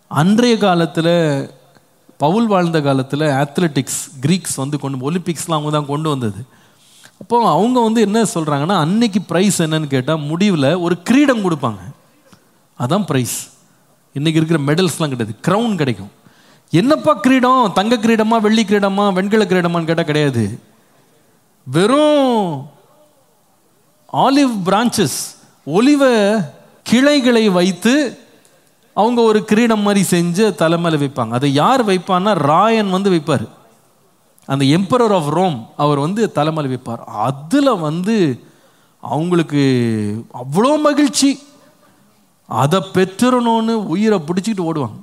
அன்றைய காலத்தில் பவுல் வாழ்ந்த காலத்தில் அத்லெட்டிக்ஸ் கிரீக்ஸ் வந்து கொண்டு ஒலிம்பிக்ஸ்லாம் அவங்க தான் கொண்டு வந்தது அப்போ அவங்க வந்து என்ன சொல்கிறாங்கன்னா அன்னைக்கு ப்ரைஸ் என்னன்னு கேட்டால் முடிவில் ஒரு கிரீடம் கொடுப்பாங்க அதான் ப்ரைஸ் இன்னைக்கு இருக்கிற மெடல்ஸ்லாம் கிடையாது க்ரௌன் கிடைக்கும் என்னப்பா கிரீடம் தங்க கிரீடமா வெள்ளி கிரீடமா வெண்கல கிரீடமான்னு கேட்டால் கிடையாது வெறும் ஆலிவ் பிரான்ச்சஸ் ஒலிவ கிளைகளை வைத்து அவங்க ஒரு கிரீடம் மாதிரி செஞ்சு தலைமையில் வைப்பாங்க அதை யார் வைப்பான்னா ராயன் வந்து வைப்பார் அந்த எம்பரர் ஆஃப் ரோம் அவர் வந்து தலைமையில் வைப்பார் அதில் வந்து அவங்களுக்கு அவ்வளோ மகிழ்ச்சி அதை பெற்றுறணும்னு உயிரை பிடிச்சிக்கிட்டு ஓடுவாங்க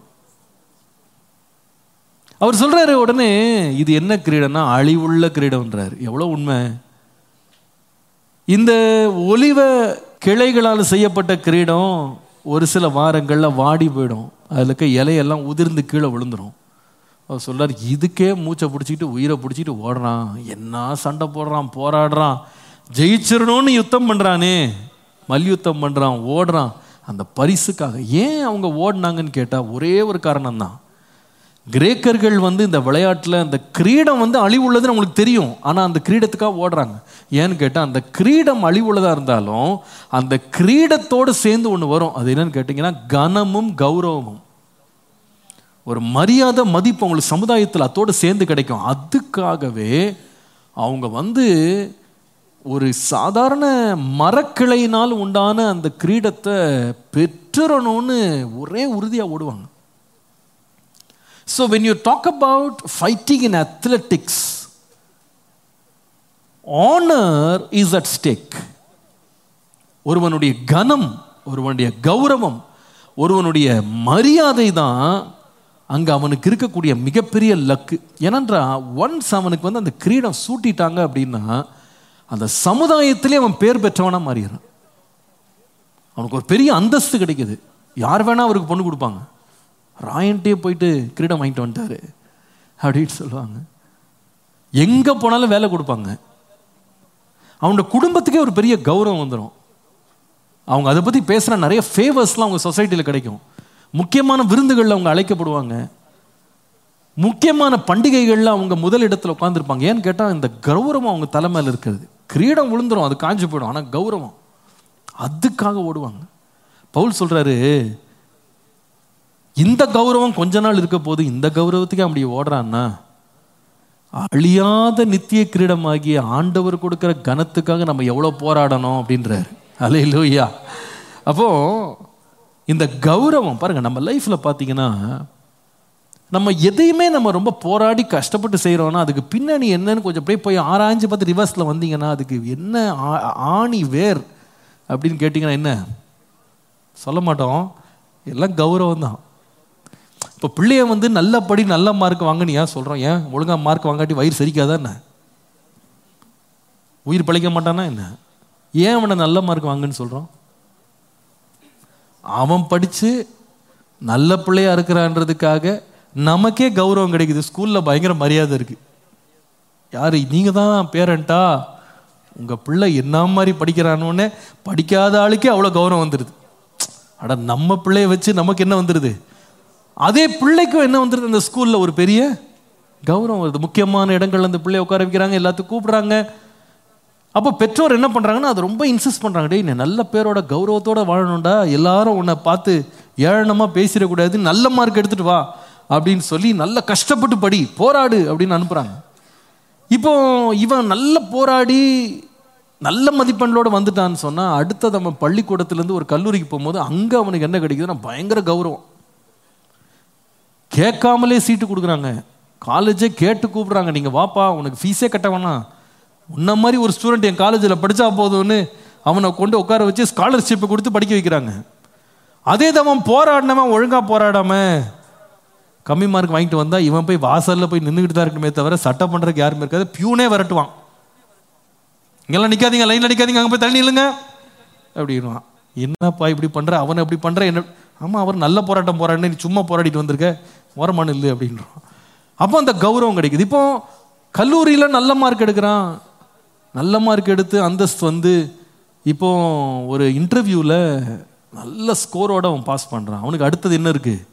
அவர் சொல்றாரு உடனே இது என்ன கிரீடம்னா அழிவுள்ள கிரீடம்ன்றார் எவ்வளோ உண்மை இந்த ஒலிவ கிளைகளால் செய்யப்பட்ட கிரீடம் ஒரு சில வாரங்களில் வாடி போயிடும் அதில் இருக்க இலையெல்லாம் உதிர்ந்து கீழே விழுந்துடும் அவர் சொல்றார் இதுக்கே மூச்சை பிடிச்சிக்கிட்டு உயிரை பிடிச்சிக்கிட்டு ஓடுறான் என்ன சண்டை போடுறான் போராடுறான் ஜெயிச்சிடணும்னு யுத்தம் பண்ணுறானே மல்யுத்தம் பண்ணுறான் ஓடுறான் அந்த பரிசுக்காக ஏன் அவங்க ஓடினாங்கன்னு கேட்டால் ஒரே ஒரு காரணம் தான் கிரேக்கர்கள் வந்து இந்த விளையாட்டில் அந்த கிரீடம் வந்து அழிவுள்ளதுன்னு அவங்களுக்கு தெரியும் ஆனால் அந்த கிரீடத்துக்காக ஓடுறாங்க ஏன்னு கேட்டால் அந்த கிரீடம் அழிவுள்ளதாக இருந்தாலும் அந்த கிரீடத்தோடு சேர்ந்து ஒன்று வரும் அது என்னன்னு கேட்டிங்கன்னா கனமும் கௌரவமும் ஒரு மரியாதை மதிப்பு அவங்களுக்கு சமுதாயத்தில் அதோடு சேர்ந்து கிடைக்கும் அதுக்காகவே அவங்க வந்து ஒரு சாதாரண மரக்கிளையினால் உண்டான அந்த கிரீடத்தை பெற்றுறணும்னு ஒரே உறுதியாக ஓடுவாங்க so when you talk about fighting in athletics honour is at stake ஒருவனுடைய கனம் ஒருவனுடைய கௌரவம் ஒருவனுடைய மரியாதை தான் அங்கே அவனுக்கு இருக்கக்கூடிய மிகப்பெரிய லக்கு ஏனென்றா ஒன்ஸ் அவனுக்கு வந்து அந்த கிரீடம் சூட்டிட்டாங்க அப்படின்னா அந்த சமுதாயத்திலே அவன் பேர் பெற்றவனாக மாறிடுறான் அவனுக்கு ஒரு பெரிய அந்தஸ்து கிடைக்குது யார் வேணா அவருக்கு பொண்ணு கொடுப்பாங்க ராயன்ட்டே போயிட்டு கிரீடம் வாங்கிட்டு வந்துட்டாரு அப்படின்னு சொல்லுவாங்க எங்கே போனாலும் வேலை கொடுப்பாங்க அவனோட குடும்பத்துக்கே ஒரு பெரிய கௌரவம் வந்துடும் அவங்க அதை பற்றி பேசுகிற நிறைய ஃபேவர்ஸ்லாம் அவங்க சொசைட்டியில் கிடைக்கும் முக்கியமான விருந்துகளில் அவங்க அழைக்கப்படுவாங்க முக்கியமான பண்டிகைகளில் அவங்க முதல் இடத்துல உட்காந்துருப்பாங்க ஏன்னு கேட்டால் இந்த கௌரவம் அவங்க தலைமையில் இருக்கிறது கிரீடம் விழுந்துரும் அது காஞ்சி போயிடும் ஆனால் கௌரவம் அதுக்காக ஓடுவாங்க பவுல் சொல்கிறாரு இந்த கௌரவம் கொஞ்ச நாள் இருக்க போது இந்த கௌரவத்துக்கு அப்படி ஓடுறான்னா அழியாத நித்திய கிரீடமாகிய ஆண்டவர் கொடுக்கிற கனத்துக்காக நம்ம எவ்வளோ போராடணும் அப்படின்றாரு அலே லூயா அப்போ இந்த கௌரவம் பாருங்க நம்ம லைஃப்ல பார்த்தீங்கன்னா நம்ம எதையுமே நம்ம ரொம்ப போராடி கஷ்டப்பட்டு செய்கிறோம்னா அதுக்கு பின்னணி என்னன்னு கொஞ்சம் அப்படியே போய் ஆராய்ஞ்சு பார்த்து ரிவர்ஸில் வந்தீங்கன்னா அதுக்கு என்ன ஆணி வேர் அப்படின்னு கேட்டிங்கன்னா என்ன சொல்ல மாட்டோம் எல்லாம் கௌரவம் தான் இப்போ பிள்ளைய வந்து நல்ல படி நல்ல மார்க் வாங்கன்னு ஏன் சொல்கிறோம் ஏன் ஒழுங்காக மார்க் வாங்காட்டி வயிறு சரிக்காதா என்ன உயிர் பழிக்க மாட்டானா என்ன ஏன் அவனை நல்ல மார்க் வாங்குன்னு சொல்கிறோம் அவன் படித்து நல்ல பிள்ளையா இருக்கிறான்றதுக்காக நமக்கே கௌரவம் கிடைக்குது ஸ்கூலில் பயங்கர மரியாதை இருக்கு யார் நீங்கள் தான் பேரண்டா உங்கள் பிள்ளை என்ன மாதிரி படிக்கிறானோன்னு படிக்காத ஆளுக்கே அவ்வளோ கௌரவம் வந்துடுது அட நம்ம பிள்ளைய வச்சு நமக்கு என்ன வந்துடுது அதே பிள்ளைக்கும் என்ன வந்துடுது அந்த ஸ்கூலில் ஒரு பெரிய கௌரவம் வருது முக்கியமான இடங்கள்ல அந்த பிள்ளைய உட்கார வைக்கிறாங்க எல்லாத்துக்கும் கூப்பிடுறாங்க அப்போ பெற்றோர் என்ன பண்ணுறாங்கன்னா அது ரொம்ப இன்சிஸ்ட் பண்ணுறாங்க டேய் நீ நல்ல பேரோட கௌரவத்தோட வாழணும்டா எல்லாரும் உன்னை பார்த்து ஏளனமாக பேசிடக்கூடாது நல்ல மார்க் எடுத்துட்டு வா அப்படின்னு சொல்லி நல்ல கஷ்டப்பட்டு படி போராடு அப்படின்னு அனுப்புகிறாங்க இப்போ இவன் நல்ல போராடி நல்ல மதிப்பெண்களோட வந்துட்டான்னு சொன்னால் அடுத்த நம்ம பள்ளிக்கூடத்துலேருந்து ஒரு கல்லூரிக்கு போகும்போது அங்கே அவனுக்கு என்ன கிடைக்குதுன்னா பயங்கர கௌரவம் கேட்காமலே சீட்டு கொடுக்குறாங்க காலேஜே கேட்டு கூப்பிடுறாங்க நீங்கள் வாப்பா உனக்கு ஃபீஸே கட்ட வேணாம் உன்ன மாதிரி ஒரு ஸ்டூடெண்ட் என் காலேஜில் படித்தா போதும்னு அவனை கொண்டு உட்கார வச்சு ஸ்காலர்ஷிப்பை கொடுத்து படிக்க வைக்கிறாங்க அதே தான் போராடினவன் ஒழுங்காக போராடாம கம்மி மார்க் வாங்கிட்டு வந்தா இவன் போய் வாசலில் போய் நின்றுக்கிட்டு தான் இருக்கணுமே தவிர சட்டம் பண்ணுறதுக்கு யாருமே இருக்காது பியூனே விரட்டுவான் இங்கெல்லாம் நிற்காதீங்க லைனில் நிற்காதீங்க அங்கே போய் தண்ணி இல்லைங்க அப்படின்வான் என்னப்பா இப்படி பண்ணுற அவனை இப்படி பண்ணுற என்ன ஆமாம் அவர் நல்ல போராட்டம் போராடினு நீ சும்மா போராடிட்டு வந்திருக்க ஓரமான இல்லை அப்படின்றான் அப்போ அந்த கௌரவம் கிடைக்குது இப்போ கல்லூரியில் நல்ல மார்க் எடுக்கிறான் நல்ல மார்க் எடுத்து அந்தஸ்து வந்து இப்போ ஒரு இன்டர்வியூவில் நல்ல ஸ்கோரோட அவன் பாஸ் பண்ணுறான் அவனுக்கு அடுத்தது என்ன இருக்குது